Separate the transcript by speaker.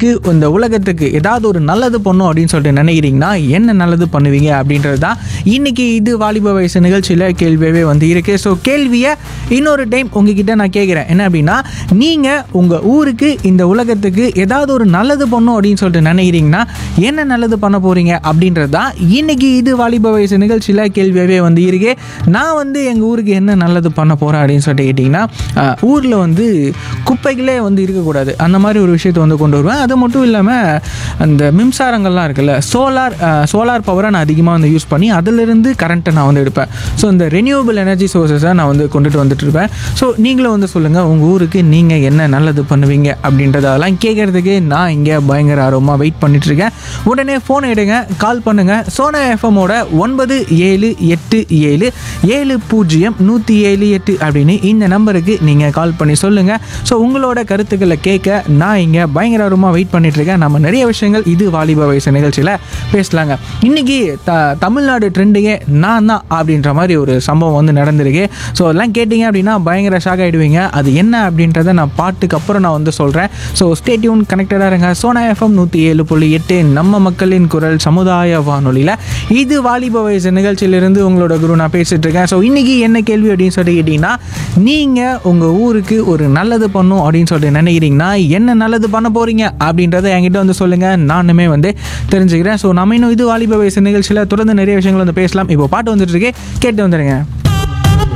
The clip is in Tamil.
Speaker 1: ஊருக்கு இந்த உலகத்துக்கு ஏதாவது ஒரு நல்லது பண்ணும் அப்படின்னு சொல்லிட்டு நினைக்கிறீங்கன்னா என்ன நல்லது பண்ணுவீங்க அப்படின்றது தான் இன்னைக்கு இது வாலிப வயசு நிகழ்ச்சியில் கேள்வியாகவே வந்து இருக்கு ஸோ கேள்வியை இன்னொரு டைம் உங்ககிட்ட நான் கேட்குறேன் என்ன அப்படின்னா நீங்கள் உங்கள் ஊருக்கு இந்த உலகத்துக்கு ஏதாவது ஒரு நல்லது பண்ணும் அப்படின்னு சொல்லிட்டு நினைக்கிறீங்கன்னா என்ன நல்லது பண்ண போகிறீங்க அப்படின்றது தான் இன்னைக்கு இது வாலிப வயசு நிகழ்ச்சியில் கேள்வியாகவே வந்து இருக்கு நான் வந்து எங்கள் ஊருக்கு என்ன நல்லது பண்ண போகிறேன் அப்படின்னு சொல்லிட்டு கேட்டிங்கன்னா ஊரில் வந்து குப்பைகளே வந்து இருக்கக்கூடாது அந்த மாதிரி ஒரு விஷயத்தை வந்து கொண்டு வருவேன் அது மட்டும் இல்லாமல் அந்த மின்சாரங்கள்லாம் இருக்குல்ல சோலார் சோலார் பவரை நான் அதிகமாக வந்து யூஸ் பண்ணி அதிலிருந்து கரண்ட்டை நான் வந்து எடுப்பேன் ஸோ இந்த ரெனியூவபிள் எனர்ஜி சோர்ஸஸை நான் வந்து கொண்டுட்டு வந்துட்டு இருப்பேன் ஸோ நீங்களும் வந்து சொல்லுங்கள் உங்கள் ஊருக்கு நீங்கள் என்ன நல்லது பண்ணுவீங்க அப்படின்றத அதெல்லாம் கேட்குறதுக்கு நான் இங்கே பயங்கர ஆர்வமாக வெயிட் பண்ணிட்டு இருக்கேன் உடனே ஃபோன் எடுங்க கால் பண்ணுங்கள் சோனா எஃப்எம்மோட ஒன்பது ஏழு எட்டு ஏழு ஏழு பூஜ்ஜியம் நூற்றி ஏழு எட்டு அப்படின்னு இந்த நம்பருக்கு நீங்கள் கால் பண்ணி சொல்லுங்கள் ஸோ உங்களோட கருத்துக்களை கேட்க நான் இங்கே பயங்கர ஆர்வமாக வெயிட் பண்ணிட்டு இருக்கேன் நம்ம நிறைய விஷயங்கள் இது வாலிப வயசு நிகழ்ச்சியில் பேசலாங்க இன்னைக்கு த தமிழ்நாடு ட்ரெண்டுங்கே நான் தான் அப்படின்ற மாதிரி ஒரு சம்பவம் வந்து நடந்திருக்கு ஸோ அதெல்லாம் கேட்டிங்க அப்படின்னா பயங்கர ஷாக் ஆகிடுவீங்க அது என்ன அப்படின்றத நான் பாட்டுக்கு அப்புறம் நான் வந்து சொல்கிறேன் ஸோ ஸ்டேட்யூன் கனெக்டடாக இருங்க சோனா எஃப்எம் நூற்றி ஏழு புள்ளி எட்டு நம்ம மக்களின் குரல் சமுதாய வானொலியில் இது வாலிப வயசு நிகழ்ச்சியிலிருந்து உங்களோட குரு நான் பேசிட்டு இருக்கேன் ஸோ இன்னைக்கு என்ன கேள்வி அப்படின்னு சொல்லி கேட்டிங்கன்னா நீங்கள் உங்கள் ஊருக்கு ஒரு நல்லது பண்ணும் அப்படின்னு சொல்லிட்டு நினைக்கிறீங்கன்னா என்ன நல்லது பண்ண போகிறீங்க அப்படின்றத என்கிட்ட வந்து சொல்லுங்கள் நானுமே வந்து தெரிஞ்சுக்கிறேன் ஸோ நம்ம இன்னும் இது வாலிப வயசு நிகழ்ச்சியில் தொடர்ந்து நிறைய விஷயங்கள் வந்து பேசலாம் இப்போ பாட்டு வந்துட்டு இருக்கு கேட்டு வந்துடுங்க